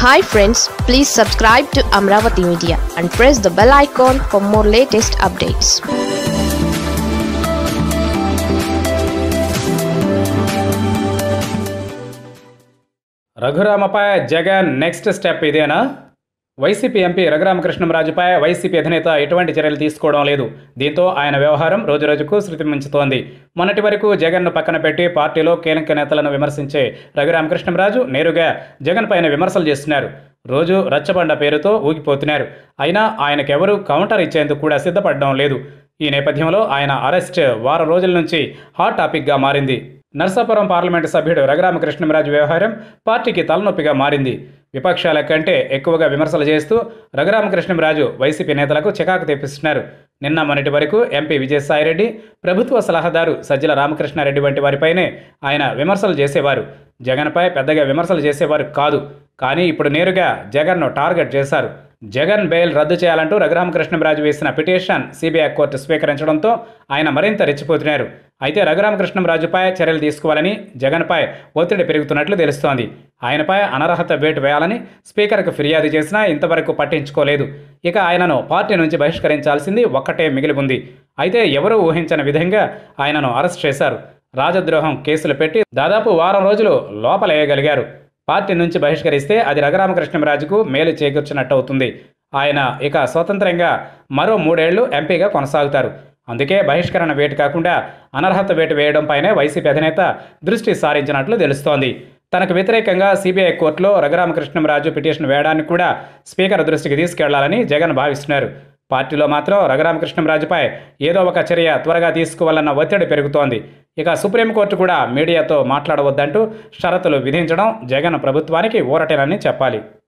hi friends please subscribe to Amaravati media and press the bell icon for more latest updates రఘురామపై Jagan next step ఇదేనా YCP MP రఘురామకృష్ణంరాజుపై YCP అధినేత ఎటువంటి చర్యలు తీసుకోవడం లేదు దీంతో ఆయన వ్యవహారం రోజురోజుకు శృతి మించుతోంది మొన్నటి వరకు జగన్ను పక్కన పెట్టి పార్టీలో కీలక నేతలను విమర్శించే రఘురామకృష్ణంరాజు నేరుగా జగన్ పైన విమర్శలు చేస్తున్నారు రోజు రచ్చబండ పేరుతో ఊగిపోతున్నారు అయినా ఆయనకెవరూ కౌంటర్ ఇచ్చేందుకు కూడా సిద్ధపడడం లేదు ఈ నేపథ్యంలో ఆయన అరెస్ట్ వారం రోజుల నుంచి హాట్ టాపిక్గా మారింది నర్సాపురం పార్లమెంటు సభ్యుడు రఘురామకృష్ణంరాజు వ్యవహారం పార్టీకి తలనొప్పిగా మారింది విపక్షాల కంటే ఎక్కువగా విమర్శలు చేస్తూ రఘురామకృష్ణంరాజు వైసీపీ నేతలకు చికాకు తెప్పిస్తున్నారు నిన్న మొన్నటి వరకు ఎంపీ విజయసాయిరెడ్డి ప్రభుత్వ సలహాదారు సజ్జల రామకృష్ణారెడ్డి వంటి వారిపైనే ఆయన విమర్శలు చేసేవారు జగన్పై పెద్దగా విమర్శలు చేసేవారు కాదు కానీ ఇప్పుడు నేరుగా జగన్ను టార్గెట్ చేశారు జగన్ బెయిల్ రద్దు చేయాలంటూ రఘురామకృష్ణంరాజు వేసిన పిటిషన్ సిబిఐ కోర్టు స్వీకరించడంతో ఆయన మరింత రెచ్చిపోతున్నారు అయితే రఘురామకృష్ణంరాజుపై చర్యలు తీసుకోవాలని జగన్పై ఒత్తిడి పెరుగుతున్నట్లు తెలుస్తోంది ఆయనపై అనర్హత వేటు వేయాలని స్పీకర్కు ఫిర్యాదు చేసినా ఇంతవరకు పట్టించుకోలేదు ఇక ఆయనను పార్టీ నుంచి బహిష్కరించాల్సింది ఒక్కటే మిగిలి ఉంది అయితే ఎవరూ ఊహించని విధంగా ఆయనను అరెస్ట్ చేశారు రాజద్రోహం కేసులు పెట్టి దాదాపు వారం రోజులు లోపలేయగలిగారు పార్టీ నుంచి బహిష్కరిస్తే అది రఘురామకృష్ణరాజుకు మేలు చేకూర్చినట్టు అవుతుంది ఆయన ఇక స్వతంత్రంగా మరో మూడేళ్లు ఎంపీగా కొనసాగుతారు అందుకే బహిష్కరణ వేటు కాకుండా అనర్హత వేటు వేయడంపైనే వైసీపీ అధినేత దృష్టి సారించినట్లు తెలుస్తోంది తనకు వ్యతిరేకంగా సిబిఐ కోర్టులో రఘురామకృష్ణంరాజు పిటిషన్ వేయడానికి కూడా స్పీకర్ దృష్టికి తీసుకెళ్లాలని జగన్ భావిస్తున్నారు పార్టీలో మాత్రం రఘురామకృష్ణంరాజుపై ఏదో ఒక చర్య త్వరగా తీసుకోవాలన్న ఒత్తిడి పెరుగుతోంది ఇక సుప్రీంకోర్టు కూడా మీడియాతో మాట్లాడవద్దంటూ షరతులు విధించడం జగన్ ప్రభుత్వానికి ఊరటేనని చెప్పాలి